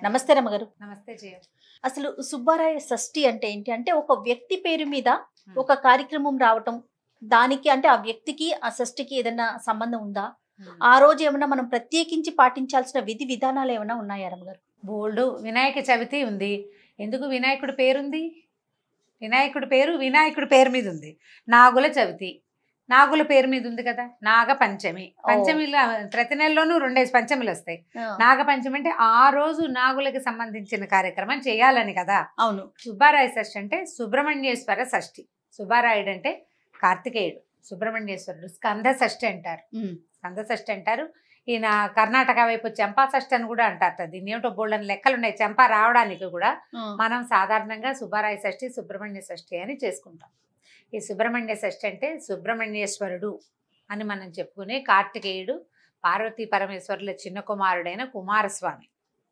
నమస్తే రమ్మగారు నమస్తే జయ అసలు సుబ్బారాయ షష్ఠి అంటే ఏంటి అంటే ఒక వ్యక్తి పేరు మీద ఒక కార్యక్రమం రావటం దానికి అంటే ఆ వ్యక్తికి ఆ షష్ఠికి ఏదైనా సంబంధం ఉందా ఆ రోజు ఏమైనా మనం ప్రత్యేకించి పాటించాల్సిన విధి విధానాలు ఏమైనా ఉన్నాయా రమ్మగారు బోల్డు వినాయక చవితి ఉంది ఎందుకు వినాయకుడి పేరుంది వినాయకుడి పేరు వినాయకుడి పేరు మీద ఉంది నాగుల చవితి నాగుల పేరు మీద ఉంది కదా నాగ పంచమి పంచమిలో ప్రతి నెలలోనూ రెండేసి పంచమిలు వస్తాయి నాగ పంచమి అంటే ఆ రోజు నాగులకి సంబంధించిన కార్యక్రమం చేయాలని కదా అవును సుబ్బారాయ షష్ఠి అంటే సుబ్రహ్మణ్యేశ్వర షష్ఠి సుబ్బారాయుడు అంటే కార్తికేయుడు సుబ్రహ్మణ్యేశ్వరుడు స్కంద షష్ఠి అంటారు ఉమ్. స్కంద షష్ఠి అంటారు ఈయన కర్ణాటక వైపు చెంపా షష్ఠి అని కూడా అంటారు దీన్ని ఏమిటో బోల్డని లెక్కలు ఉన్నాయి చెంపా రావడానికి కూడా ఆ. మనం సాధారణంగా సుబ్బారాయ షష్ఠి సుబ్రహ్మణ్య షష్ఠి అని చేసుకుంటాం ఈ సుబ్రహ్మణ్య షష్ఠి అంటే సుబ్రహ్మణ్యేశ్వరుడు అని మనం చెప్పుకునే కార్తికేయుడు పార్వతీ పరమేశ్వరుల చిన్న కుమారుడైన కుమారస్వామి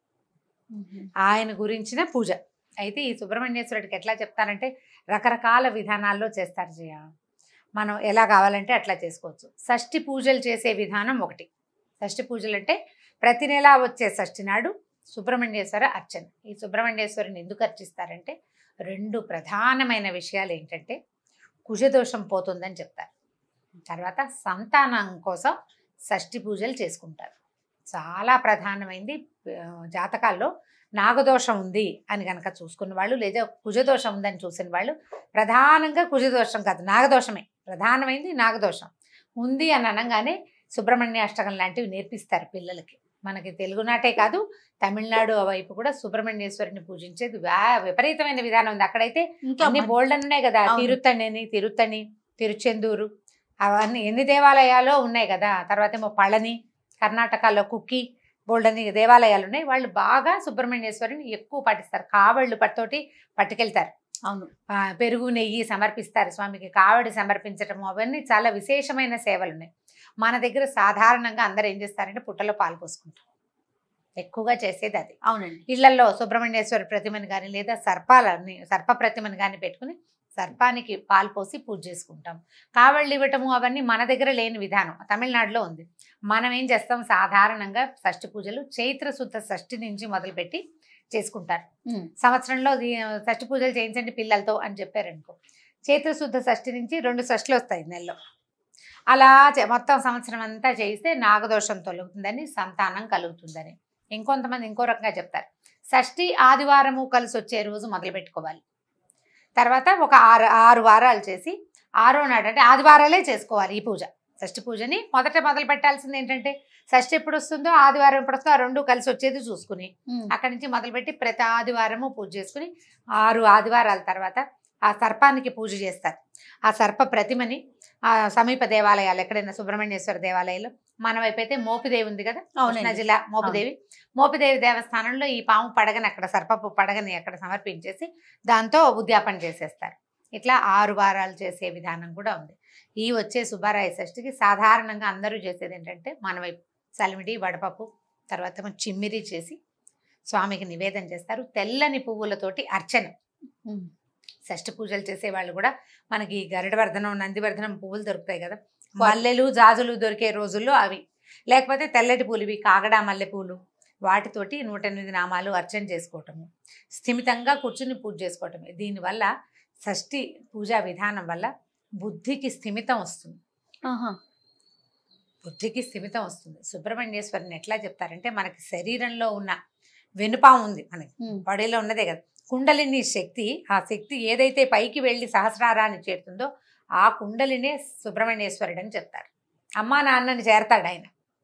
ఆయన గురించిన పూజ అయితే ఈ సుబ్రహ్మణ్యేశ్వరుడికి ఎట్లా చెప్తారంటే రకరకాల విధానాల్లో చేస్తారు జయ మనం ఎలా కావాలంటే అట్లా చేసుకోవచ్చు షష్ఠి పూజలు చేసే విధానం ఒకటి షష్ఠి పూజలు అంటే ప్రతి నెల వచ్చే షష్ఠి నాడు సుబ్రహ్మణ్యేశ్వర అర్చన ఈ సుబ్రహ్మణ్యేశ్వరుని ఎందుకు అర్చిస్తారంటే రెండు ప్రధానమైన విషయాలు ఏంటంటే కుజదోషం పోతుందని చెప్తారు తర్వాత సంతానం కోసం షష్ఠి పూజలు చేసుకుంటారు చాలా ప్రధానమైంది ఆ, జాతకాల్లో నాగదోషం ఉంది అని కనుక చూసుకున్న వాళ్ళు లేదా కుజదోషం ఉందని చూసిన వాళ్ళు ప్రధానంగా కుజదోషం కాదు నాగదోషమే ప్రధానమైంది నాగదోషం ఉంది అని అనగానే సుబ్రహ్మణ్య అష్టకం లాంటివి నేర్పిస్తారు పిల్లలకి మనకి తెలుగునాటే కాదు తమిళనాడు వైపు కూడా సుబ్రహ్మణ్యేశ్వరిని పూజించేది వ్యా- విపరీతమైన విధానం ఉంది అక్కడైతే ఇంకా అన్ని మన- బోల్డ్ ఉన్నాయి కదా అవును. తిరుత్తణి అని తిరుత్తణి తిరుచెందూరు అవన్నీ ఎన్ని దేవాలయాలు ఉన్నాయి కదా తర్వాత ఏమో పళని కర్ణాటకలో కుక్కి బోల్డ్ అని దేవాలయాలు ఉన్నాయి వాళ్ళు బాగా సుబ్రహ్మణ్యేశ్వరిని ఎక్కువ పాటిస్తారు కావళ్ళు పట్టతోటి పట్టుకెళ్తారు అవును ఆ, పెరుగు నెయ్యి సమర్పిస్తారు స్వామికి కావడి సమర్పించటము అవన్నీ చాలా విశేషమైన సేవలు ఉన్నాయి మన దగ్గర సాధారణంగా అందరూ ఏం చేస్తారంటే పుట్టలో పాలు పోసుకుంటారు ఎక్కువగా చేసేది అది అవునండి ఇళ్లలో సుబ్రహ్మణ్యేశ్వర ప్రతిమని కానీ లేదా సర్పాలని సర్ప ప్రతిమని కానీ పెట్టుకుని సర్పానికి పాలు పోసి పూజ చేసుకుంటాం కావళ్ళు ఇవ్వటము అవన్నీ మన దగ్గర లేని విధానం తమిళనాడులో ఉంది మనం ఏం చేస్తాం సాధారణంగా షష్ఠి పూజలు చైత్ర శుద్ధ షష్ఠి నుంచి మొదలుపెట్టి చేసుకుంటారు ఉమ్. సంవత్సరంలో దీ- షష్ఠి పూజలు చేయించండి పిల్లలతో అని చెప్పారనుకో చైత్ర శుద్ధ షష్ఠి నుంచి రెండు షష్ఠులు వస్తాయి నెలలో అలా చే- మొత్తం సంవత్సరం అంతా చేయిస్తే నాగదోషం తొలగుతుందని సంతానం కలుగుతుందని ఇంకొంతమంది ఇంకో రకంగా చెప్తారు షష్ఠి ఆదివారము కలిసి వచ్చే రోజు మొదలు పెట్టుకోవాలి తర్వాత ఒక ఆరు ఆరు వారాలు చేసి ఆరో నాడు అంటే ఆదివారాలే చేసుకోవాలి ఈ పూజ షష్ఠి పూజని మొదట మొదలు పెట్టాల్సింది ఏంటంటే షష్ఠి ఎప్పుడు వస్తుందో ఆదివారం ఎప్పుడు వస్తుందో ఆ రెండు కలిసి వచ్చేది చూసుకుని ఉమ్. అక్కడి నుంచి మొదలుపెట్టి ప్రతి ఆదివారము పూజ చేసుకుని ఆరు ఆదివారాల తర్వాత ఆ సర్పానికి పూజ చేస్తారు ఆ సర్ప ప్రతిమని ఆ సమీప దేవాలయాలు ఎక్కడైనా సుబ్రహ్మణ్యేశ్వర దేవాలయాలు మన వైపు అయితే మోపిదేవి ఉంది కదా అవునండి. కృష్ణా జిల్లా మోపిదేవి మోపిదేవి దేవస్థానంలో ఈ పాము పడగని అక్కడ సర్పపు పడగని అక్కడ సమర్పించేసి దాంతో ఉద్యాపన చేసేస్తారు ఇట్లా ఆరు వారాలు చేసే విధానం కూడా ఉంది ఈ వచ్చే సుబ్బారాయ షష్ఠికి సాధారణంగా అందరూ చేసేది ఏంటంటే మన వైపు సలిమిడి వడపప్పు తర్వాత ఏమో చిమ్మిరి చేసి స్వామికి నివేదన చేస్తారు తెల్లని పువ్వులతోటి అర్చన ఉమ్. షష్ఠి పూజలు చేసే వాళ్ళు కూడా మనకి గరుడవర్ధనం నందివర్ధనం పువ్వులు దొరుకుతాయి కదా మల్లెలు జాజులు దొరికే రోజుల్లో అవి లేకపోతే తెల్లటి పూలు ఇవి కాగడా మల్లె పూలు వాటితోటి నూట ఎనిమిది నామాలు అర్చన చేసుకోవటము స్థిమితంగా కూర్చుని పూజ చేసుకోవటమే దీనివల్ల షష్ఠి పూజా విధానం వల్ల బుద్ధికి స్థిమితం వస్తుంది ఆహా. బుద్ధికి స్థిమితం వస్తుంది సుబ్రహ్మణ్యేశ్వరిని ఎట్లా చెప్తారంటే మనకి శరీరంలో ఉన్న వెనుపాము ఉంది మనకి ఉమ్. బాడీలో ఉన్నదే కదా కుండలిని శక్తి ఆ శక్తి ఏదైతే పైకి వెళ్ళి సహస్రారాన్ని చేరుతుందో ఆ కుండలినే సుబ్రహ్మణ్యేశ్వరుడు అని చెప్తారు అమ్మా నాన్నని చేరతాడు ఆయన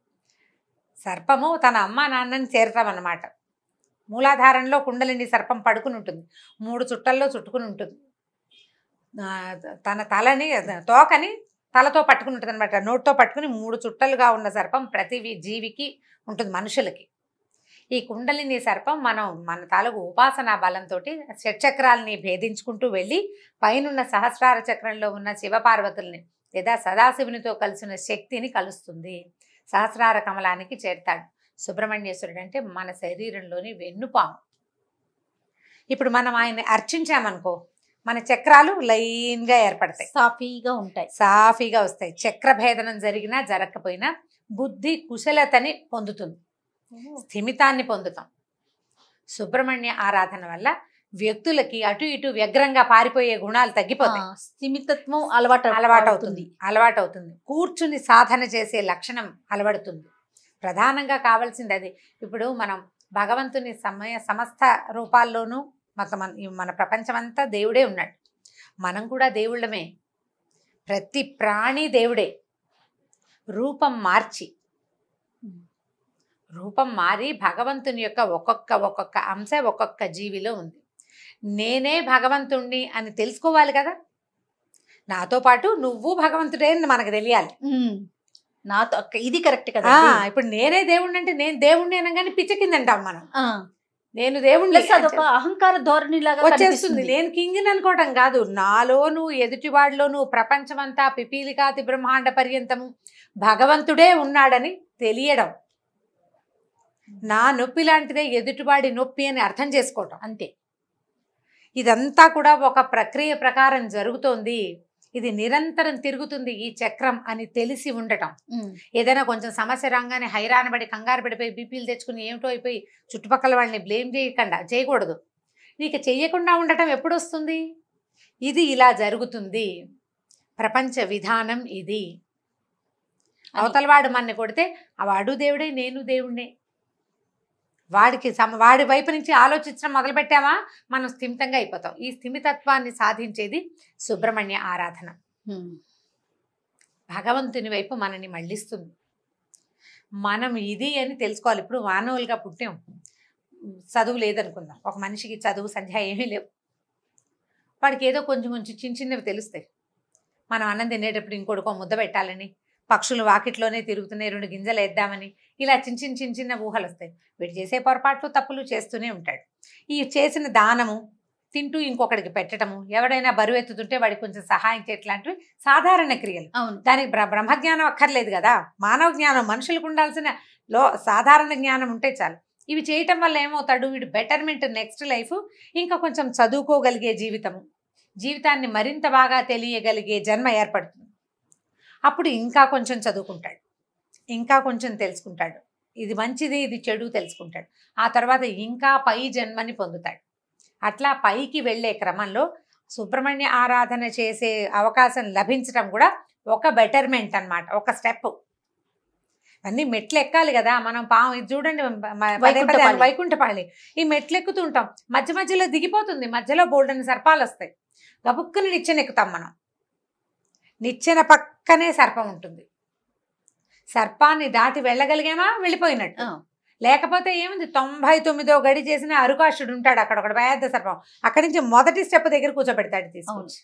సర్పము తన అమ్మా నాన్నని చేరతామన్నమాట మూలాధారంలో కుండలిని సర్పం పడుకుని ఉంటుంది మూడు చుట్టల్లో చుట్టుకుని ఉంటుంది ఆ, తన తలని తోకని తలతో పట్టుకుని ఉంటుంది అనమాట నోటితో పట్టుకుని మూడు చుట్టలుగా ఉన్న సర్పం ప్రతి వి- జీవికి ఉంటుంది మనుషులకి ఈ కుండలిని సర్పం మనం మన తాలూకు ఉపాసనా బలంతో షట్చక్రాలని భేదించుకుంటూ వెళ్ళి పైనున్న సహస్రార చక్రంలో ఉన్న శివపార్వతుల్ని లేదా సదాశివునితో కలిసిన శక్తిని కలుస్తుంది సహస్రార కమలానికి చేరుతాడు సుబ్రహ్మణ్యేశ్వరుడు అంటే మన శరీరంలోని వెన్నుపాము ఇప్పుడు మనం ఆయన్ని అర్చించామనుకో మన చక్రాలు లైన్గా ఏర్పడతాయి సాఫీగా ఉంటాయి సాఫీగా వస్తాయి చక్రభేదనం జరిగినా జరగకపోయినా బుద్ధి కుశలతని పొందుతుంది స్థిమితాన్ని పొందుతాం సుబ్రహ్మణ్య ఆరాధన వల్ల వ్యక్తులకి అటు ఇటు వ్యగ్రంగా పారిపోయే గుణాలు తగ్గిపోతాయి ఆ, స్థిమితత్వం అలవాటు అలవాటు అవుతుంది అలవాటు అవుతుంది కూర్చుని సాధన చేసే లక్షణం అలవడుతుంది ప్రధానంగా కావాల్సింది అది ఇప్పుడు మనం భగవంతుని సమయ సమస్త రూపాల్లోనూ మొత్తం మన ఈ మన ప్రపంచమంతా దేవుడే ఉన్నాడు మనం కూడా దేవుళ్ళమే ప్రతి ప్రాణి దేవుడే రూపం మార్చి రూపం మారి భగవంతుని యొక్క ఒక్కొక్క ఒక్కొక్క అంశ ఒక్కొక్క జీవిలో ఉంది నేనే భగవంతుణ్ణి అని తెలుసుకోవాలి కదా నాతో పాటు నువ్వు భగవంతుడే అని మనకు తెలియాలి ఉమ్. నాతో అక్క ఇది కరెక్ట్ కదా ఆ, ఇప్పుడు నేనే దేవుణ్ణి అంటే నేను దేవుణ్ణి అనగానే పిచ్చ కింద అంటాం మనం ఆ. నేను దేవుణ్ణి ప్లస్ అదొక అహంకార ధోరణి లాగా వచ్చేస్తుంది కనిపిస్తుంది. నేను కింగ్ అనుకోవటం కాదు నాలోను ఎదుటివాడిలోను ప్రపంచమంతా పిపీలికాతి బ్రహ్మాండ పర్యంతము భగవంతుడే ఉన్నాడని తెలియడం నా నొప్పి లాంటిదే ఎదుటివాడి నొప్పి అని అర్థం చేసుకోవటం అంతే ఇదంతా కూడా ఒక ప్రక్రియ ప్రకారం జరుగుతోంది ఇది నిరంతరం తిరుగుతుంది ఈ చక్రం అని తెలిసి ఉండటం ఉమ్. ఏదైనా కొంచెం సమస్య రాగానే హైరాణ పడి కంగారు పడిపోయి బీపీలు తెచ్చుకుని ఏమిటో అయిపోయి చుట్టుపక్కల వాళ్ళని బ్లేమ్ చేయకుండా చేయకూడదు నీకు చెయ్యకుండా ఉండటం ఎప్పుడు వస్తుంది ఇది ఇలా జరుగుతుంది ప్రపంచ విధానం ఇది అవతల వాడు మన్ని కొడితే ఆ వాడు దేవుడే నేను దేవుణ్ణే వాడికి సమ వాడి వైపు నుంచి ఆలోచించడం మొదలుపెట్టామా మనం స్థిమితంగా అయిపోతాం ఈ స్థిమితత్వాన్ని సాధించేది సుబ్రహ్మణ్య ఆరాధన ఉమ్. భగవంతుని వైపు మనని మళ్ళిస్తుంది మనం ఇది అని తెలుసుకోవాలి ఇప్పుడు మానవులుగా పుట్టాం చదువు లేదనుకుందాం ఒక మనిషికి చదువు సంధ్య ఏమీ లేవు వాడికి ఏదో కొంచెం కొంచెం చిన్న చిన్నవి తెలుస్తాయి మనం అన్నం తినేటప్పుడు ఇంకొడుకో ముద్ద పెట్టాలని పక్షులు వాకిట్లోనే తిరుగుతున్నాయి రెండు గింజలు వేద్దామని ఇలా చిన్న చిన్న చిన్న చిన్న ఊహలు వస్తాయి వీడు చేసే పొరపాట్లు తప్పులు చేస్తూనే ఉంటాడు ఈ చేసిన దానము తింటూ ఇంకొకడికి పెట్టడము ఎవడైనా బరువు ఎత్తుతుంటే వాడికి కొంచెం సహాయం చేయట్లాంటివి సాధారణ క్రియలు అవును దానికి బ్ర బ్రహ్మజ్ఞానం అక్కర్లేదు కదా మానవ జ్ఞానం మనుషులకు ఉండాల్సిన లో సాధారణ జ్ఞానం ఉంటే చాలు ఇవి చేయటం వల్ల ఏమవుతాడు వీడు బెటర్మెంట్ నెక్స్ట్ లైఫ్ ఇంకా కొంచెం చదువుకోగలిగే జీవితము జీవితాన్ని మరింత బాగా తెలియగలిగే జన్మ ఏర్పడుతుంది అప్పుడు ఇంకా కొంచెం చదువుకుంటాడు ఇంకా కొంచెం తెలుసుకుంటాడు ఇది మంచిది ఇది చెడు తెలుసుకుంటాడు ఆ తర్వాత ఇంకా పై జన్మని పొందుతాడు అట్లా పైకి వెళ్ళే క్రమంలో సుబ్రహ్మణ్య ఆరాధన చేసే అవకాశం లభించడం కూడా ఒక బెటర్మెంట్ అన్నమాట ఒక స్టెప్ అన్ని మెట్లు ఎక్కాలి కదా మనం పాము ఇది చూడండి మ- మ- పదే పదే వైకుంఠపాళి. వైకుంఠపాళి ఈ మెట్లు ఎక్కుతుంటాం మధ్య మధ్యలో దిగిపోతుంది మధ్యలో బోల్డని సర్పాలు వస్తాయి గబుక్కుని నిచ్చెన ఎక్కుతాం మనం నిచ్చెన పక్కనే సర్పం ఉంటుంది సర్పాన్ని దాటి వెళ్ళగలిగామా వెళ్ళిపోయినట్టు ఆ. లేకపోతే ఏముంది తొంభై తొమ్మిదో గడి చేసిన అరుకాషుడు ఉంటాడు అక్కడ ఒకడు పెద్ద సర్పం అక్కడి నుంచి మొదటి స్టెప్ దగ్గర కూర్చోబెడతాడు తీసుకొచ్చి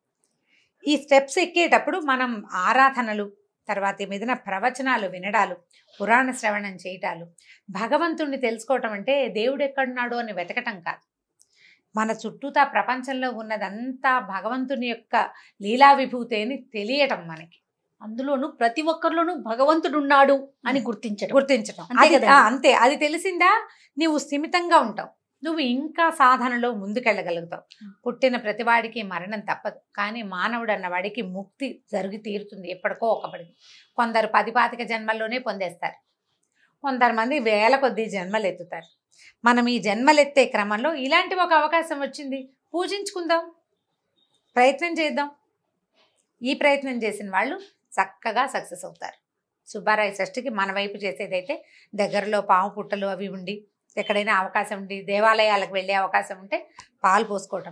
ఈ స్టెప్స్ ఎక్కేటప్పుడు మనం ఆరాధనలు తర్వాత మీదన ప్రవచనాలు వినడాలు పురాణ శ్రవణం చేయటాలు భగవంతుణ్ణి తెలుసుకోవటం అంటే దేవుడు ఎక్కడున్నాడు అని వెతకటం కాదు మన చుట్టూతా ప్రపంచంలో ఉన్నదంతా భగవంతుని యొక్క లీలా విభూతి అని తెలియటం మనకి అందులోను ప్రతి ఒక్కరిలోనూ భగవంతుడు ఉన్నాడు అని గుర్తించడం గుర్తించటం అంతే అది కదండి. ఆ, అంతే అది తెలిసిందా నువ్వు స్థిమితంగా ఉంటావు నువ్వు ఇంకా సాధనలో ముందుకెళ్ళగలుగుతావు పుట్టిన ప్రతివాడికి మరణం తప్పదు కానీ మానవుడు అన్నవాడికి ముక్తి జరిగి తీరుతుంది ఎప్పటికో ఒకప్పటికి కొందరు పది పాతిక జన్మల్లోనే పొందేస్తారు కొందరు మంది వేల కొద్ది జన్మలు ఎత్తుతారు మనం ఈ జన్మలెత్తే క్రమంలో ఇలాంటి ఒక అవకాశం వచ్చింది పూజించుకుందాం ప్రయత్నం చేద్దాం ఈ ప్రయత్నం చేసిన వాళ్ళు చక్కగా సక్సెస్ అవుతారు సుబ్బారాయ షష్ఠికి మన వైపు చేసేదైతే దగ్గరలో పాము పుట్టలు అవి ఉండి ఎక్కడైనా అవకాశం ఉండి దేవాలయాలకు వెళ్ళే అవకాశం ఉంటే పాలు పోసుకోవటం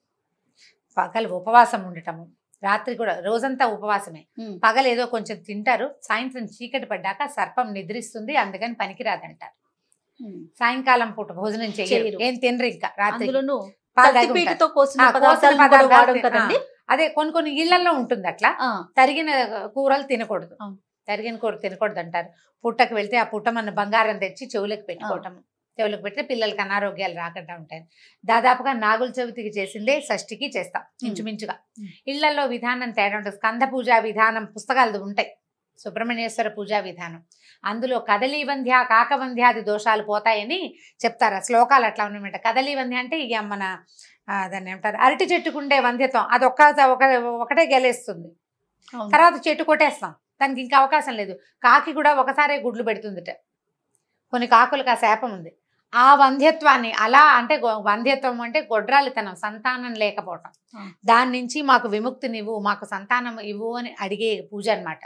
పగలు ఉపవాసం ఉండటము రాత్రి కూడా రోజంతా ఉపవాసమే ఉమ్. పగలు ఏదో కొంచెం తింటారు సాయంత్రం చీకటి పడ్డాక సర్పం నిద్రిస్తుంది అందుకని పనికిరాదంటారు ఉమ్. సాయంకాలం పూట భోజనం చేయరు చేయరు. ఏం తినరు ఇంకా రాత్రి అందులోను పాలు తాగి ఉంటారు. కత్తిపీటతో కోసిన ఆ, కోసిన పదార్థాలు కూడా పదార్థాలు వాడం తిన- కదండి అదే కొన్ని కొన్ని ఇళ్లలో ఉంటుంది అట్లా ఆ, తరిగిన కూరలు తినకూడదు అవును. తరిగిన కూర తినకూడదు అంటారు పుట్టకు వెళ్తే ఆ పుట్ట మన బంగారం తెచ్చి చెవులకు పెట్టుకోవటం చెవులకు పెడితే పిల్లలకి అనారోగ్యాలు రాకుండా ఉంటాయి దాదాపుగా నాగుల చవితికి చేసిందే షష్ఠికి చేస్తాం ఇంచుమించుగా ఉమ్. ఇళ్లలో విధానం తేడా ఉంటుంది స్కంద పూజా విధానం పుస్తకాలు ఉంటాయి సుబ్రహ్మణ్యేశ్వర పూజా విధానం అందులో కదలీ వంధ్య కాకవంధ్యాది దోషాలు పోతాయని చెప్తారు ఆ శ్లోకాలు అట్లా ఉన్నాయన్నమాట కదలీ వంధ్య అంటే ఇక మన ఆ, దాన్ని ఏమంటారు అరటి చెట్టుకుండే వంధ్యత్వం అది ఒక్క ఒక ఒకటే గెలేస్తుంది అవును. తర్వాత చెట్టు కొట్టేస్తాం దానికి ఇంకా అవకాశం లేదు కాకి కూడా ఒకసారే గుడ్లు పెడుతుందిట కొన్ని కాకులకు ఆ శాపం ఉంది ఆ వంధ్యత్వాన్ని అలా అంటే గొ- వంధ్యత్వం అంటే గొడ్రాలితనం సంతానం లేకపోవటం ఆ. దాని నుంచి మాకు విముక్తినివ్వు మాకు సంతానం ఇవ్వు అని అడిగే పూజ అన్నమాట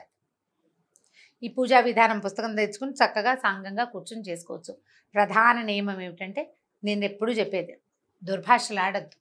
ఈ పూజా విధానం పుస్తకం తెచ్చుకుని చక్కగా సంఘంగా కూర్చుని చేసుకోవచ్చు ప్రధాన నియమం ఏమిటంటే నేను ఎప్పుడూ చెప్పేది దుర్భాషలు ఆడద్దు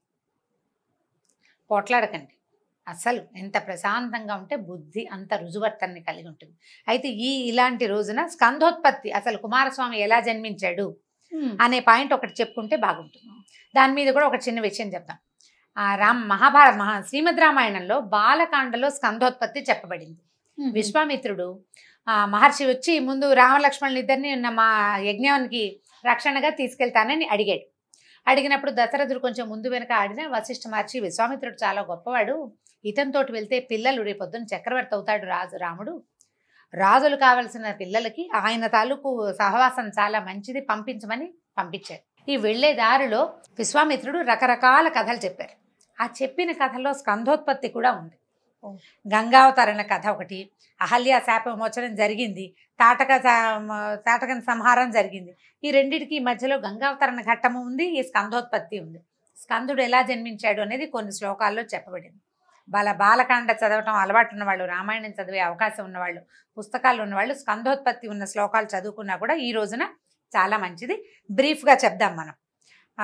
పోట్లాడకండి అసలు ఎంత ప్రశాంతంగా ఉంటే బుద్ధి అంత రుజువర్తన్ని కలిగి ఉంటుంది అయితే ఈ ఇలాంటి రోజున స్కంధోత్పత్తి అసలు కుమారస్వామి ఎలా జన్మించాడు ఉమ్. అనే పాయింట్ ఒకటి చెప్పుకుంటే బాగుంటుంది దాని మీద కూడా ఒక చిన్న విషయం చెప్తాం ఆ రామ్ మహాభారత మహా శ్రీమద్ రామాయణంలో బాలకాండలో స్కంధోత్పత్తి చెప్పబడింది ఉమ్. విశ్వామిత్రుడు ఆ మహర్షి వచ్చి ముందు రామలక్ష్మణులు ఇద్దరిని ఉన్న మా యజ్ఞానికి రక్షణగా తీసుకెళ్తానని అడిగాడు అడిగినప్పుడు దశరథుడు కొంచెం ముందు వెనక ఆడిన వశిష్ఠ మహర్షి విశ్వామిత్రుడు చాలా గొప్పవాడు ఇతనితోటి వెళ్తే పిల్లలు రేపొద్దున చక్రవర్తి అవుతాడు రాజు రాముడు రాజులు కావలసిన పిల్లలకి ఆయన తాలూకు సహవాసం చాలా మంచిది పంపించమని పంపించారు ఈ వెళ్ళే దారిలో విశ్వామిత్రుడు రకరకాల కథలు చెప్పారు ఆ చెప్పిన కథలో స్కంధోత్పత్తి కూడా ఉంది ఓ. గంగావతరణ కథ ఒకటి అహల్య శాప విమోచనం జరిగింది తాటక సా- మ- తాటకన్ సంహారం జరిగింది ఈ రెండిటికి మధ్యలో గంగావతరణ ఘట్టము ఉంది ఈ స్కంధోత్పత్తి ఉంది స్కందుడు ఎలా జన్మించాడు అనేది కొన్ని శ్లోకాల్లో చెప్పబడింది బాల బాలకాండ చదవటం అలవాటు ఉన్నవాళ్ళు రామాయణం చదివే అవకాశం ఉన్నవాళ్ళు పుస్తకాలు ఉన్నవాళ్ళు స్కంధోత్పత్తి ఉన్న శ్లోకాలు చదువుకున్నా కూడా ఈ రోజున చాలా మంచిది బ్రీఫ్గా చెప్దాం మనం ఆ,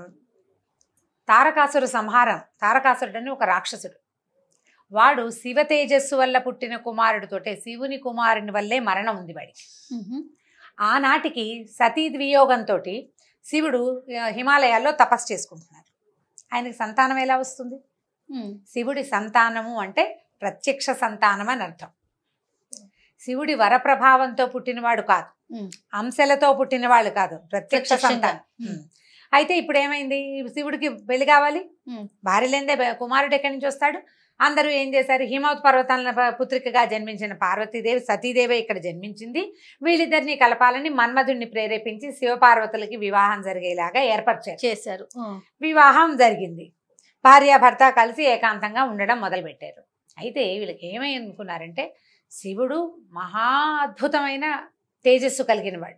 తారకాసురు సంహారం తారకాసురుడు అని ఒక రాక్షసుడు వాడు శివ తేజస్సు వల్ల పుట్టిన కుమారుడితోటే శివుని కుమారుని వల్లే మరణం ఉంది వాడికి ఉమ్. ఆనాటికి సతీ వియోగంతో శివుడు ఆ, హిమాలయాల్లో తపస్సు చేసుకుంటున్నారు ఆయనకి సంతానం ఎలా వస్తుంది ఉమ్. శివుడి సంతానము అంటే ప్రత్యక్ష సంతానం అని అర్థం శివుడి వరప్రభావంతో పుట్టినవాడు కాదు ఉమ్. అంశలతో పుట్టినవాళ్ళు కాదు ప్రత్యక్ష ప్రత్యక్షంగా. సంతానం ఉమ్. అయితే ఇప్పుడు ఏమైంది శివుడికి పెళ్లి కావాలి ఉమ్. భార్య లేదే కుమారుడు ఎక్కడి నుంచి వస్తాడు అందరూ ఏం చేశారు హిమవత్ పర్వతాల ప- పుత్రికగా జన్మించిన పార్వతీదేవి సతీదేవి ఇక్కడ జన్మించింది వీళ్ళిద్దరిని కలపాలని మన్మధుడిని ప్రేరేపించి శివపార్వతులకి వివాహం జరిగేలాగా ఏర్పరిచారు చేశారు ఉమ్. వివాహం జరిగింది భార్యాభర్త కలిసి ఏకాంతంగా ఉండడం మొదలుపెట్టారు అయితే వీళ్ళకి ఏమై అనుకున్నారంటే శివుడు మహా అద్భుతమైన తేజస్సు కలిగిన వాడు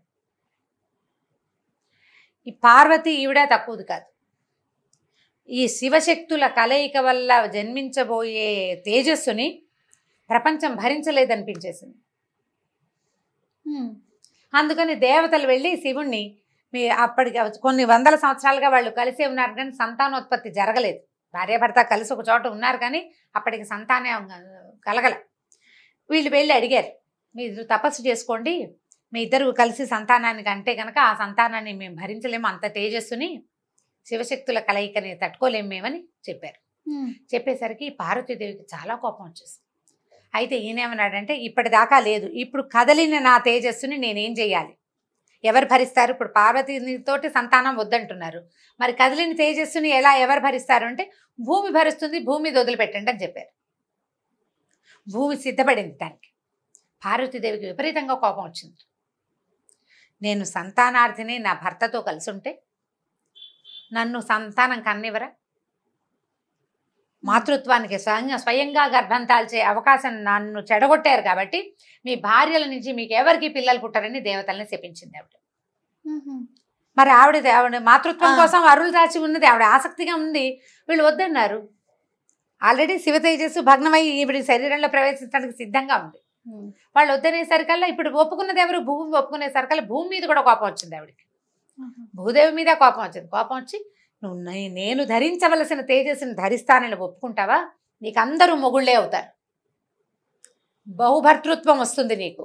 ఈ పార్వతి ఈవిడ తక్కువది కాదు ఈ శివశక్తుల కలయిక వల్ల జన్మించబోయే తేజస్సుని ప్రపంచం భరించలేదనిపించేసింది ఉమ్. అందుకని దేవతలు వెళ్ళి శివుణ్ణి మీ అప్పటికి కొన్ని వందల సంవత్సరాలుగా వాళ్ళు కలిసే ఉన్నారు కానీ సంతానోత్పత్తి జరగలేదు భార్యాభర్త కలిసి ఒక చోట ఉన్నారు కానీ అప్పటికి సంతానం కలగల వీళ్ళు వెళ్ళి అడిగారు మీరు తపస్సు చేసుకోండి మీ ఇద్దరు కలిసి సంతానానికి అంటే కనుక ఆ సంతానాన్ని మేము భరించలేము అంత తేజస్సుని శివశక్తుల కలయికని తట్టుకోలేము మేమని చెప్పారు ఉమ్. చెప్పేసరికి పార్వతీదేవికి చాలా కోపం వచ్చేసింది అయితే ఈయనేమన్నాడంటే ఇప్పటిదాకా లేదు ఇప్పుడు కదలిన నా తేజస్సుని నేనేం చేయాలి ఎవరు భరిస్తారు ఇప్పుడు పార్వతీతోటి సంతానం వద్దంటున్నారు మరి కదిలిన తేజస్సుని ఎలా ఎవరు భరిస్తారు అంటే భూమి భరిస్తుంది భూమి వదిలిపెట్టండి అని చెప్పారు భూమి సిద్ధపడింది దానికి పార్వతీదేవికి విపరీతంగా కోపం వచ్చింది నేను సంతానార్థిని నా భర్తతో కలిసి ఉంటే నన్ను సంతానం కన్నివరా మాతృత్వానికి స్వయంగా స్వయంగా గర్భం దాల్చే అవకాశం నన్ను చెడగొట్టారు కాబట్టి మీ భార్యల నుంచి మీకు ఎవరికి పిల్లలు పుట్టరని దేవతల్ని శపించింది ఆవిడ ఉమ్. మరి ఆవిడ ఆవిడ మాతృత్వం ఆ. కోసం అరులు దాచి ఉన్నది ఆవిడ ఆసక్తిగా ఉంది వీళ్ళు వద్దన్నారు ఆల్రెడీ శివ తేజస్సు భగ్నమై ఈవిడ శరీరంలో ప్రవేశించడానికి సిద్ధంగా ఉంది ఉమ్. వాళ్ళు వద్దనేసరికల్లా ఇప్పుడు ఒప్పుకున్నది ఎవరు భూమి ఒప్పుకునేసరికల్లా భూమి మీద కూడా కోపం వచ్చింది ఆవిడకి భూదేవి మీద కోపం వచ్చింది కోపం వచ్చి నువ్వు నే- నేను ధరించవలసిన తేజస్సుని ధరిస్తానని ఒప్పుకుంటావా నీకు అందరూ మొగుళ్ళే అవుతారు బహుభర్తృత్వం వస్తుంది నీకు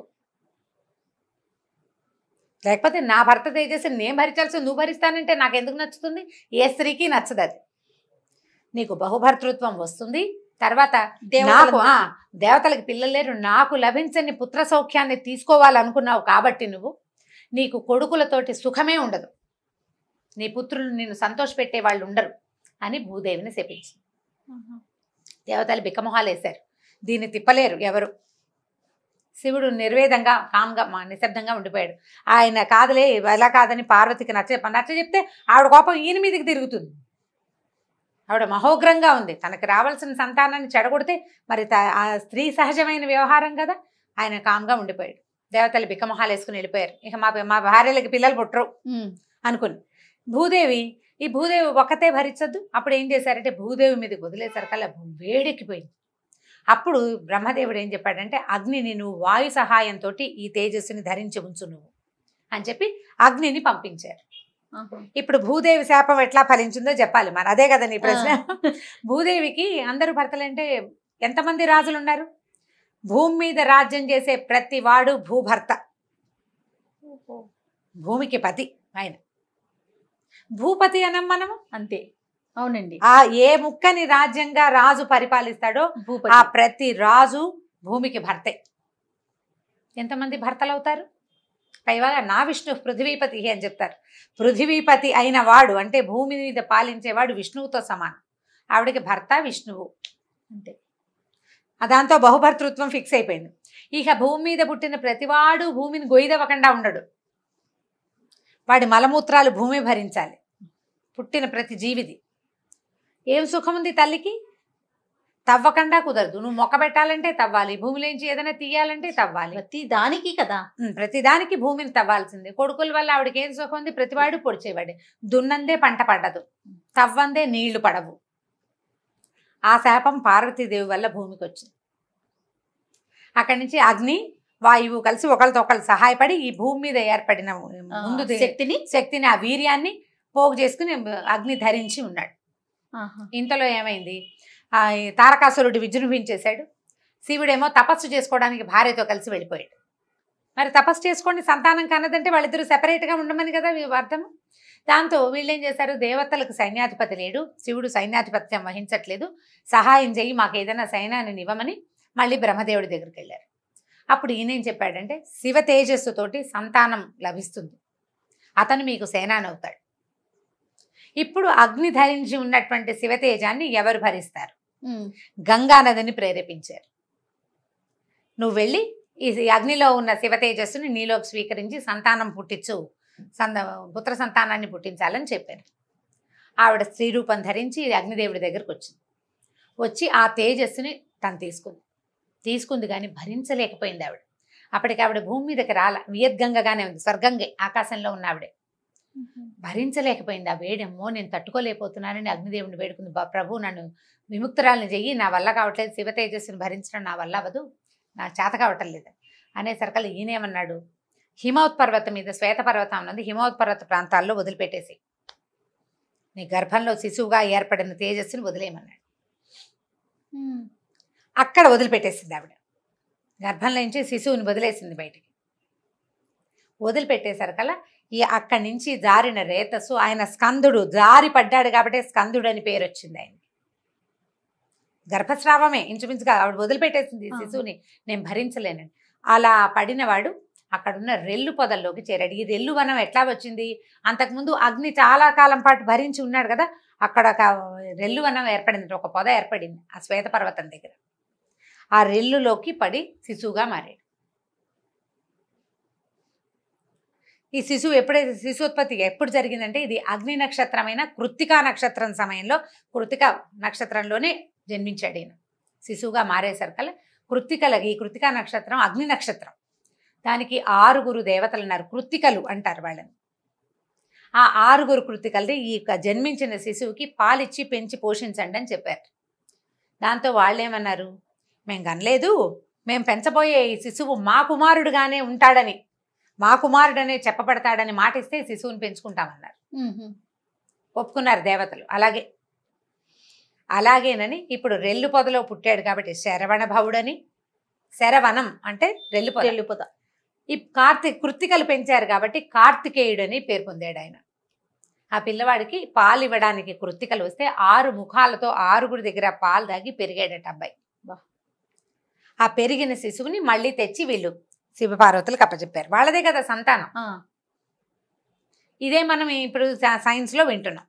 లేకపోతే నా భర్త తేజస్సుని నేను భరించాల్సి నువ్వు భరిస్తానంటే నాకు ఎందుకు నచ్చుతుంది ఏ స్త్రీకి నచ్చదు అది నీకు బహుభర్తృత్వం వస్తుంది తర్వాత దేవతల నాకు ఆ, దేవతలకు పిల్లలు లేరు నాకు లభించని పుత్ర సౌఖ్యాన్ని తీసుకోవాలనుకున్నావు కాబట్టి నువ్వు నీకు కొడుకులతోటి సుఖమే ఉండదు నీ పుత్రులు నిన్ను సంతోషపెట్టే వాళ్ళు ఉండరు అని భూదేవిని శపించింది ఉమ్. దేవతలు బిక్కమొహాలు వేశారు దీన్ని తిప్పలేరు ఎవరు శివుడు నిర్వేదంగా కామ్గా మా నిశ్శబ్దంగా ఉండిపోయాడు ఆయన కాదులే ఎలా కాదని పార్వతికి నచ్చ నచ్చ చెప్తే ఆవిడ కోపం ఈయన మీదకి తిరుగుతుంది ఆవిడ మహోగ్రంగా ఉంది తనకి రావాల్సిన సంతానాన్ని చెడగొడితే మరి త- ఆ స్త్రీ సహజమైన వ్యవహారం కదా ఆయన కామ్గా ఉండిపోయాడు దేవతలు బిక్కమొహాలు వేసుకుని వెళ్ళిపోయారు ఇక మా మా భార్యలకి పిల్లలు పుట్టరు ఉమ్. అనుకుని భూదేవి ఈ భూదేవి ఒక్కతే భరించద్దు అప్పుడు ఏం చేశారంటే భూదేవి మీదకి వదిలేసరికల్లా వేడెక్కిపోయింది అప్పుడు బ్రహ్మదేవుడు ఏం చెప్పాడంటే అగ్నిని నువ్వు వాయు సహాయంతో ఈ తేజస్సుని ధరించి ఉంచు నువ్వు అని చెప్పి అగ్నిని పంపించారు ఆహా. ఇప్పుడు భూదేవి శాపం ఎట్లా ఫలించిందో చెప్పాలి మరి అదే కదా నీ ప్రశ్న భూదేవికి అందరూ భర్తలంటే ఎంతమంది రాజులు ఉన్నారు భూమి మీద రాజ్యం చేసే ప్రతి వాడు భూభర్త భూమికి పతి ఆయన భూపతి అనం మనము అంతే అవునండి ఆ ఏ ముక్కని రాజ్యంగా రాజు పరిపాలిస్తాడో ఆ భూపతి ప్రతి రాజు భూమికి భర్తే ఎంతమంది భర్తలు అవుతారు పైగా నా విష్ణు పృథ్వీపతి అని చెప్తారు పృథ్వీపతి అయిన వాడు అంటే భూమి మీద పాలించేవాడు విష్ణువుతో సమానం ఆవిడకి భర్త విష్ణువు అంతే ఆ దాంతో బహుభర్తృత్వం ఫిక్స్ అయిపోయింది ఇక భూమి మీద పుట్టిన ప్రతివాడు భూమిని గొయ్యదవ్వకుండా ఉండడు వాడి మలమూత్రాలు భూమి భరించాలి పుట్టిన ప్రతి జీవిది ఏం సుఖం ఉంది తల్లికి తవ్వకుండా కుదరదు నువ్వు మొక్క పెట్టాలంటే తవ్వాలి భూమిలోంచి ఏదైనా తీయాలంటే తవ్వాలి ప్రతి దానికి కదా ఉమ్, ప్రతిదానికి భూమిని తవ్వాల్సిందే కొడుకుల వల్ల ఆవిడకి ఏం సుఖం ఉంది ప్రతివాడు పొడిచేవాడే దున్నందే పంట పడదు తవ్వందే నీళ్లు పడవు ఆ శాపం పార్వతీదేవి వల్ల భూమికి వచ్చింది అక్కడి నుంచి అగ్ని వాయువు కలిసి ఒకరితో ఒకరు సహాయపడి ఈ భూమి మీద ఏర్పడిన ఆ, ముందు దే- శక్తిని శక్తిని ఆ వీర్యాన్ని పోగు చేసుకుని అగ్ని ధరించి ఉన్నాడు ఆహా. ఇంతలో ఏమైంది ఆ ఈ తారకాసురుడు విజృంభించేశాడు శివుడేమో తపస్సు చేసుకోవడానికి భార్యతో కలిసి వెళ్ళిపోయాడు మరి తపస్సు చేసుకోండి సంతానం కన్నదంటే వాళ్ళిద్దరూ సెపరేట్గా ఉండమని కదా వీ- అర్థం దాంతో వీళ్ళు ఏం చేశారు దేవతలకు సైన్యాధిపతి లేడు శివుడు సైన్యాధిపత్యం వహించట్లేదు సహాయం చేయి మాకు ఏదైనా సైన్యాన్ని ఇవ్వమని మళ్ళీ బ్రహ్మదేవుడి దగ్గరికి వెళ్ళారు అప్పుడు ఈయనేం చెప్పాడంటే శివ తేజస్సుతోటి సంతానం లభిస్తుంది అతను మీకు సేనాని అవుతాడు ఇప్పుడు అగ్ని ధరించి ఉన్నటువంటి శివతేజాన్ని ఎవరు భరిస్తారు ఉమ్. గంగా నదిని ప్రేరేపించారు నువ్వు వెళ్ళి ఈ అగ్నిలో ఉన్న శివ తేజస్సుని నీలోకి స్వీకరించి సంతానం పుట్టించు సంద పుత్ర సంతానాన్ని పుట్టించాలని చెప్పారు ఆవిడ స్త్రీ రూపం ధరించి అగ్నిదేవుడి దగ్గరకు వచ్చింది వచ్చి ఆ తేజస్సుని తను తీసుకుంది తీసుకుంది కానీ భరించలేకపోయింది ఆవిడ అప్పటికి ఆవిడ భూమి మీదకి రాల వియద్గంగగానే ఉంది స్వర్గంగే ఆకాశంలో ఉన్న ఆవిడే భరించలేకపోయింది ఆ వేడమ్మో నేను తట్టుకోలేకపోతున్నానని అగ్నిదేవుని వేడుకుంది "బా- ప్రభు నన్ను విముక్తురాలని చెయ్యి నా వల్ల కావట్లేదు శివ తేజస్సుని భరించడం నా వల్ల అవ్వదు నా చేత కావటం లేదు అనేసరికల్లా ఈయనేమన్నాడు హిమవత్ పర్వతం మీద శ్వేత పర్వతం ఉన్నది హిమవత్ పర్వత ప్రాంతాల్లో వదిలిపెట్టేసి నీ గర్భంలో శిశువుగా ఏర్పడిన తేజస్సుని వదిలేయమన్నాడు ఉమ్. అక్కడ వదిలిపెట్టేసింది ఆవిడ గర్భంలో నుంచి శిశువుని వదిలేసింది బయటికి వదిలిపెట్టేసరికల్లా ఈ అక్కడి నుంచి జారిన రేతస్సు ఆయన స్కందుడు జారి పడ్డాడు కాబట్టి స్కందుడు అని పేరు వచ్చింది ఆయన గర్భస్రావమే ఇంచుమించుగా ఆవిడ వదిలిపెట్టేసింది ఈ ఆ. శిశువుని నేను భరించలేనని అలా పడినవాడు అక్కడున్న రెల్లు పొదల్లోకి చేరాడు ఈ రెల్లు వనం ఎట్లా వచ్చింది అంతకుముందు అగ్ని చాలా కాలం పాటు భరించి ఉన్నాడు కదా అక్కడ ఒక రెల్లు వనం ఏర్పడింది ఒక పొద ఏర్పడింది ఆ శ్వేత పర్వతం దగ్గర ఆ రెల్లులోకి పడి శిశువుగా మారాడు ఈ శిశువు ఎప్పుడైతే శిశుత్పత్తి ఎప్పుడు జరిగిందంటే ఇది అగ్ని నక్షత్రమైన కృత్తికా నక్షత్రం సమయంలో కృతిక నక్షత్రంలోనే జన్మించాడు ఈయన శిశువుగా మారేసరికల్లా కృత్తికలకి ఈ కృతికా నక్షత్రం అగ్ని నక్షత్రం దానికి ఆరుగురు దేవతలు ఉన్నారు కృత్తికలు అంటారు వాళ్ళని ఆ ఆరుగురు కృతికల్ని ఈ యొక్క జన్మించిన శిశువుకి పాలిచ్చి పెంచి పోషించండి అని చెప్పారు దాంతో వాళ్ళేమన్నారు మేము కనలేదు మేము పెంచబోయే ఈ శిశువు మా కుమారుడుగానే ఉంటాడని మా కుమారుడనే చెప్పబడతాడని మాటిస్తే శిశువుని పెంచుకుంటామన్నారు ఉహు. ఒప్పుకున్నారు దేవతలు అలాగే అలాగేనని ఇప్పుడు రెల్లు పొదలో పుట్టాడు కాబట్టి శరవణ భవుడని శరవనం అంటే రెల్లు పొద వెళ్ళిపోతా ఈ కార్తీక్ కృత్తికలు పెంచారు కాబట్టి కార్తికేయుడని పేరు పొందాడు ఆయన ఆ పిల్లవాడికి పాలు ఇవ్వడానికి కృత్తికలు వస్తే ఆరు ముఖాలతో ఆరుగురి దగ్గర పాలు దాగి పెరిగాడట అబ్బాయి బా. ఆ పెరిగిన శిశువుని మళ్ళీ తెచ్చి వీళ్ళు శివపార్వతులకు అప్పచెప్పారు వాళ్ళదే కదా సంతానం ఆ. ఇదే మనం ఇప్పుడు సై- సైన్స్లో వింటున్నాం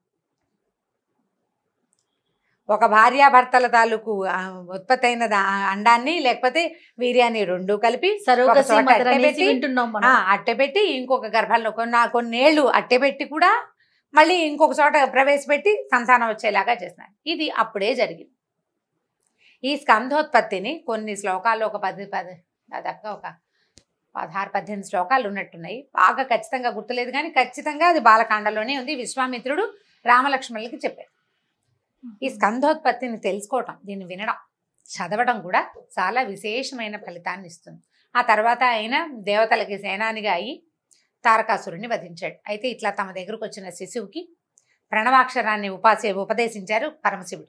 ఒక భార్యాభర్తల తాలూకు ఆ, ఉత్పత్తి అయిన దా- అండాన్ని లేకపోతే వీర్యాన్ని రెండు కలిపి సరోగసి చోట మదర్ అనేసి అట్టెపెట్టి, వింటున్నాం ఆ, మనం అట్టెపెట్టి ఇంకొక గర్భంలో కొన్ని కొన్నేళ్ళు అట్టెపెట్టి కూడా మళ్ళీ ఇంకొక చోట ప్రవేశపెట్టి సంతానం వచ్చేలాగా చేస్తున్నారు ఇది అప్పుడే జరిగింది ఈ స్కంధోత్పత్తిని కొన్ని శ్లోకాల్లో ఒక పది పది దాదాపుగా ఒక పదహారు పద్దెనిమిది శ్లోకాలు ఉన్నట్టున్నాయి బాగా ఖచ్చితంగా గుర్తులేదు కానీ ఖచ్చితంగా అది బాలకాండలోనే ఉంది విశ్వామిత్రుడు రామలక్ష్మణులకి చెప్పారు ఈ స్కంధోత్పత్తిని తెలుసుకోవటం దీన్ని వినడం చదవడం కూడా చాలా విశేషమైన ఫలితాన్ని ఇస్తుంది ఆ తర్వాత ఆయన దేవతలకి సేనానిగా అయి తారకాసురుణ్ణి వధించాడు అయితే ఇట్లా తమ దగ్గరకు వచ్చిన శిశువుకి ప్రణవాక్షరాన్ని ఉపాసే ఉపదేశించారు పరమశివుడు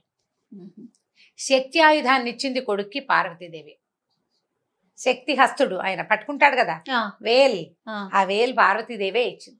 శక్తి ఆయుధాన్ని ఇచ్చింది కొడుక్కి పార్వతీదేవి శక్తి హస్తుడు ఆయన పట్టుకుంటాడు కదా ఆ, వేల్ ఆ, ఆ వేల్ పార్వతీదేవే ఇచ్చింది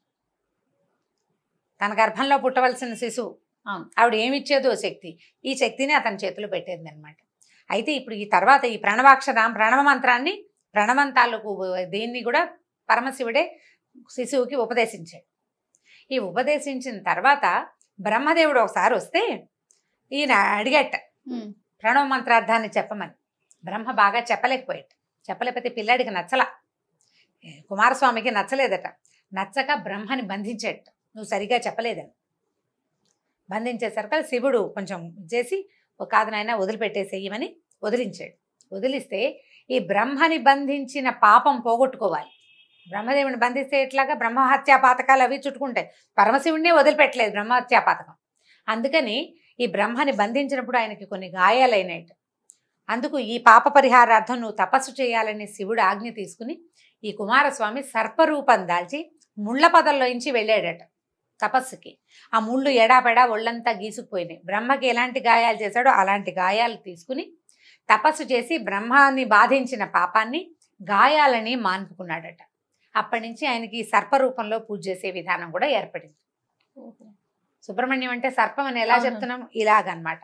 తన గర్భంలో పుట్టవలసిన శిశువు అవును. ఆవిడ ఏమి ఇచ్చేదో శక్తి ఈ శక్తిని అతని చేతిలో పెట్టేది అనమాట అయితే ఇప్పుడు ఈ తర్వాత ఈ ప్రణవాక్షర ప్రణవ మంత్రాన్ని ప్రణవంతాలకు దీన్ని కూడా పరమశివుడే శిశువుకి ఉపదేశించాడు ఈ ఉపదేశించిన తర్వాత బ్రహ్మదేవుడు ఒకసారి వస్తే ఈయన అడిగట ఉమ్, ప్రణవ మంత్రార్థాన్ని చెప్పమని బ్రహ్మ బాగా చెప్పలేకపోయాడు చెప్పలేకపోతే పిల్లాడికి నచ్చల ఏ, కుమారస్వామికి నచ్చలేదట నచ్చక బ్రహ్మని బంధించాడు నువ్వు సరిగా చెప్పలేదని బంధించేసరికి శివుడు కొంచెం చేసి ఒక కాదు నాయన వదిలిపెట్టేసేయమని వదిలించాడు వదిలిస్తే ఈ బ్రహ్మని బంధించిన పాపం పోగొట్టుకోవాలి బ్రహ్మదేవుని బంధిస్తే ఎట్లాగా బ్రహ్మహత్యా పాతకాలు అవి చుట్టుకుంటాయి పరమశివుడినే వదిలిపెట్టలేదు బ్రహ్మహత్యా పాతకం అందుకని ఈ బ్రహ్మని బంధించినప్పుడు ఆయనకి కొన్ని గాయాలైనాయి అందుకు ఈ పాప పరిహారార్థం నువ్వు తపస్సు చేయాలని శివుడు ఆజ్ఞ తీసుకుని ఈ కుమారస్వామి సర్పరూపం దాల్చి ముళ్ళ పదల్లోంచి వెళ్ళాడట తపస్సుకి ఆ ముళ్ళు ఎడాపెడా ఒళ్ళంతా గీసుకుపోయినాయి బ్రహ్మకి ఎలాంటి గాయాలు చేశాడో అలాంటి గాయాలు తీసుకుని తపస్సు చేసి బ్రహ్మాన్ని బాధించిన పాపాన్ని గాయాలని మాన్పుకున్నాడట అప్పటి నుంచి ఆయనకి ఈ సర్పరూపంలో పూజ చేసే విధానం కూడా ఏర్పడింది సుబ్రహ్మణ్యం అంటే సర్పం అని ఎలా అవును. చెప్తున్నాం ఇలాగనమాట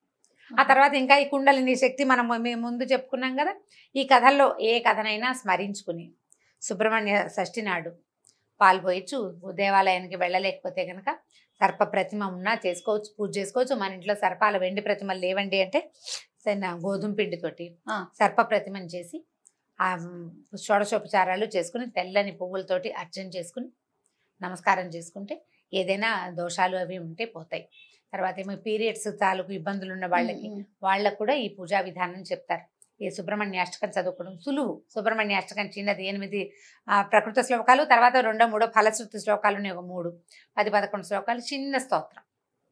ఆ తర్వాత ఇంకా ఈ కుండలిని శక్తి మనం మేము ముందు చెప్పుకున్నాం కదా ఈ కథల్లో ఏ కథనైనా స్మరించుకుని సుబ్రహ్మణ్య షష్ఠి నాడు పాల్పోయచ్చు దేవాలయానికి వెళ్ళలేకపోతే కనుక సర్ప ప్రతిమ ఉన్నా చేసుకోవచ్చు పూజ చేసుకోవచ్చు మన ఇంట్లో సర్పాల వెండి ప్రతిమలు లేవండి అంటే సరే గోధుమ పిండితోటి ఆ. సర్ప ప్రతిమను చేసి ఆ మ్, షోడశోపచారాలు చేసుకుని తెల్లని పువ్వులతోటి అర్చన చేసుకుని నమస్కారం చేసుకుంటే ఏదైనా దోషాలు అవి ఉంటే పోతాయి తర్వాత ఏమో పీరియడ్స్ తాలూకు ఇబ్బందులు ఉన్న వాళ్ళకి ఉమ్, ఉమ్. వాళ్ళకు కూడా ఈ పూజా విధానం చెప్తారు ఈ సుబ్రహ్మణ్యాష్టకం చదువుకోవడం సులువు సుబ్రహ్మణ్యాష్టకం చిన్నది ఎనిమిది ఆ, ప్రకృత శ్లోకాలు తర్వాత రెండో మూడో ఫలశ్రుతి శ్లోకాలు ఉన్నాయి ఒక మూడు పది పదకొండు శ్లోకాలు చిన్న స్తోత్రం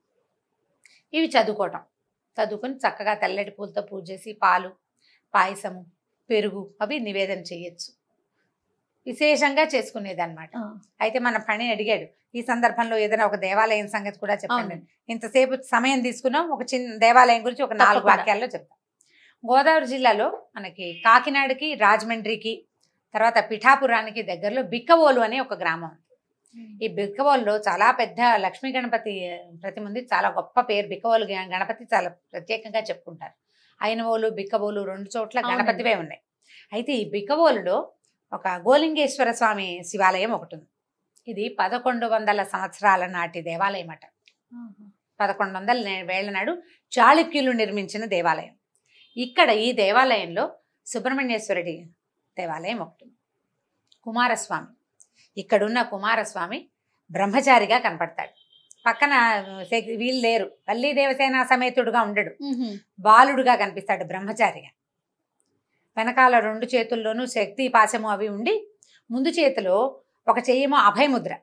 ఇవి చదువుకోవటం చదువుకొని చక్కగా తెల్లటి పూలతో పూజ చేసి పాలు పాయసము పెరుగు అవి నివేదన చేయొచ్చు విశేషంగా చేసుకునేది అనమాట ఆ, అయితే మన పని అడిగాడు ఈ సందర్భంలో ఏదైనా ఒక దేవాలయం సంగతి కూడా చెప్పండి అవును. ఇంతసేపు సమయం తీసుకున్నాం ఒక చిన్న దేవాలయం గురించి ఒక నాలుగు తప్పకుండా. వాక్యాల్లో చెప్తాం గోదావరి జిల్లాలో మనకి కాకినాడకి రాజమండ్రికి తర్వాత పిఠాపురానికి దగ్గరలో బిక్కవోలు అనే ఒక గ్రామం ఉంది. ఈ బిక్కవోలులో చాలా పెద్ద లక్ష్మీ గణపతి ప్రతిమ ఉంది చాలా గొప్ప పేరు బిక్కవోలు గ- గణపతి చాలా ప్రత్యేకంగా చెప్పుకుంటారు అయినవోలు బిక్కవోలు రెండు చోట్ల అవునండి. గణపతివే ఉన్నాయి అయితే ఈ బిక్కవోలులో ఒక గోలింగేశ్వర స్వామి శివాలయం ఒకటి ఉంది ఇది పదకొండు వందల సంవత్సరాల నాటి దేవాలయం అట ఆహా. పదకొండు వందల నే- వేళ్ల నాడు చాళుక్యులు నిర్మించిన దేవాలయం ఇక్కడ ఈ దేవాలయంలో సుబ్రహ్మణ్యేశ్వరుడి దేవాలయం ఒకటి ఉంది. కుమారస్వామి ఇక్కడున్న కుమారస్వామి బ్రహ్మచారిగా కనపడతాడు పక్కన శక్- వీళ్ళు లేరు తల్లి దేవసేన సమేతుడుగా ఉండడు ఉహు. బాలుడుగా కనిపిస్తాడు బ్రహ్మచారిగా వెనకాల రెండు చేతుల్లోనూ శక్తి పాశము అవి ఉండి ముందు చేతిలో ఒక చెయ్యేమో అభయముద్ర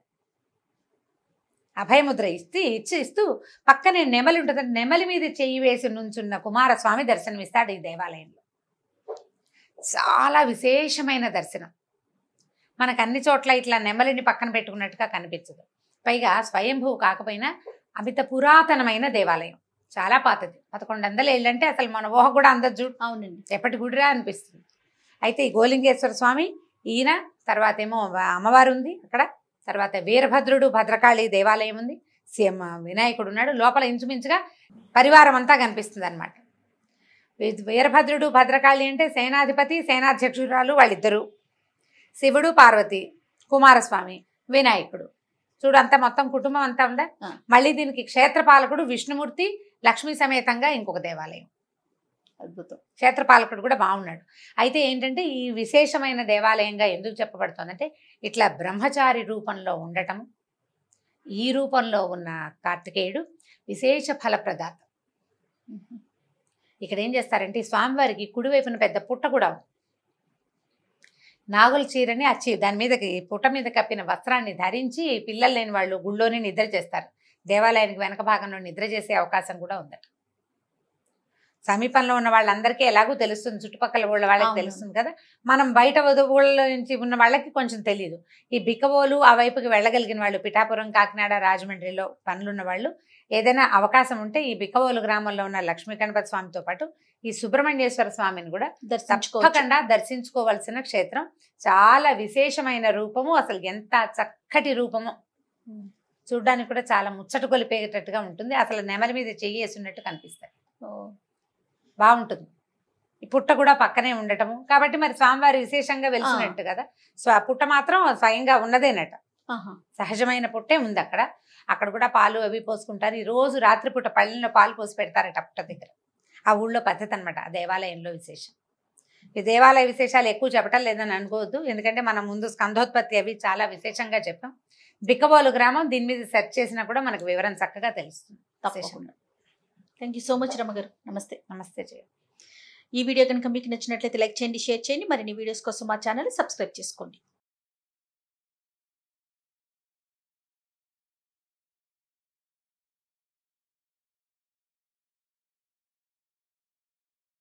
అభయముద్ర ఇస్తే ఇచ్చి ఇస్తూ పక్కనే నెమలి ఉంటుంది నెమలి మీద చెయ్యి వేసి నుంచున్న కుమారస్వామి దర్శనమిస్తాడు ఈ దేవాలయంలో చాలా విశేషమైన దర్శనం మనకు అన్ని చోట్ల ఇట్లా నెమలిని పక్కన పెట్టుకున్నట్టుగా కనిపించదు పైగా స్వయంభూ కాకపోయినా అమిత పురాతనమైన దేవాలయం చాలా పాతది పదకొండు వందల ఏళ్ళంటే అసలు మన ఊహ కూడా అందదు చూడు అవునండి ఎప్పటి గుడిరా అనిపిస్తుంది అయితే ఈ గోలింగేశ్వర స్వామి ఈయన తర్వాత ఏమో వ- అమ్మవారు ఉంది అక్కడ తర్వాత వీరభద్రుడు భద్రకాళి దేవాలయం ఉంది సీఎం వినాయకుడు ఉన్నాడు లోపల ఇంచుమించుగా పరివారం అంతా కనిపిస్తుంది అనమాట వీరభద్రుడు భద్రకాళి అంటే సేనాధిపతి సేనాధ్యక్షురాలు వాళ్ళిద్దరు శివుడు పార్వతి కుమారస్వామి వినాయకుడు చూడు అంతా మొత్తం కుటుంబం అంతా ఉందా ఆ. మళ్ళీ దీనికి క్షేత్రపాలకుడు విష్ణుమూర్తి లక్ష్మీ సమేతంగా ఇంకొక దేవాలయం అద్భుతం క్షేత్రపాలకుడు కూడా బాగున్నాడు అయితే ఏంటంటే ఈ విశేషమైన దేవాలయంగా ఎందుకు చెప్పబడుతోందంటే ఇట్లా బ్రహ్మచారి రూపంలో ఉండటం ఈ రూపంలో ఉన్న కార్తికేయుడు విశేష ఫలప్రదాత ఉహు. ఇక్కడ ఏం చేస్తారంటే ఈ స్వామివారికి కుడివైపున పెద్ద పుట్ట కూడా ఉంది నాగుల చీరని ఆ చీ దాని మీదకి పుట్ట మీద కప్పిన వస్త్రాన్ని ధరించి పిల్లలు లేని వాళ్ళు గుళ్ళోనే నిద్ర చేస్తారు దేవాలయానికి వెనక భాగంలో నిద్ర చేసే అవకాశం కూడా ఉందట సమీపంలో ఉన్న వాళ్ళందరికీ ఎలాగో తెలుస్తుంది చుట్టుపక్కల ఊళ్ళ వాళ్ళకి అవును. తెలుస్తుంది కదా మనం బయట వద- ఊళ్ళ నుంచి ఉన్న వాళ్ళకి కొంచెం తెలియదు ఈ బిక్కవోలు ఆ వైపుకి వెళ్ళగలిగిన వాళ్ళు పిఠాపురం కాకినాడ రాజమండ్రిలో పనులున్న వాళ్ళు ఏదైనా అవకాశం ఉంటే ఈ బిక్కవోలు గ్రామంలో ఉన్న లక్ష్మీ గణపతి స్వామితో పాటు ఈ సుబ్రహ్మణ్యేశ్వర స్వామిని కూడా దర్శించుకోవచ్చు తప్పకుండా దర్శించుకోవాల్సిన క్షేత్రం చాలా విశేషమైన రూపము అసలు ఎంత చక్కటి రూపము ఉమ్. చూడ్డానికి కూడా చాలా ముచ్చట కొలిపేటట్టుగా ఉంటుంది అసలు నెమలి మీద చెయ్యి వేసినట్టు కనిపిస్తాయి ఓ, బాగుంటుంది ఈ పుట్ట కూడా పక్కనే ఉండటము కాబట్టి మరి స్వామివారి విశేషంగా వెలిసినట్టు కదా సో ఆ పుట్ట మాత్రం స్వయంగా ఉన్నదేనట ఆహా. సహజమైన పుట్టే ఉంది అక్కడ అక్కడ కూడా పాలు అవి పోసుకుంటారు ఈ రోజు రాత్రిపూట పళ్ళెంలో పాలు పోసి పెడతారట పుట్ట దగ్గర ఆ ఊళ్ళో పద్ధతి అనమాట ఆ దేవాలయంలో విశేషం ఈ దేవాలయ విశేషాలు ఎక్కువ చెప్పటం లేదని అనుకోవద్దు ఎందుకంటే మనం ముందు స్కంధోత్పత్తి అవి చాలా విశేషంగా చెప్పాం బిక్కబోలు గ్రామం దీని మీద సెర్చ్ చేసినా కూడా మనకు వివరం చక్కగా తెలుస్తుంది తప్పకుండా thank you so much Rama గారు నమస్తే నమస్తే జయ ఈ వీడియో కనుక మీకు నచ్చినట్లయితే లైక్ చేయండి షేర్ చేయండి మరిన్ని వీడియోస్ కోసం మా ఛానల్ సబ్స్క్రైబ్ చేసుకోండి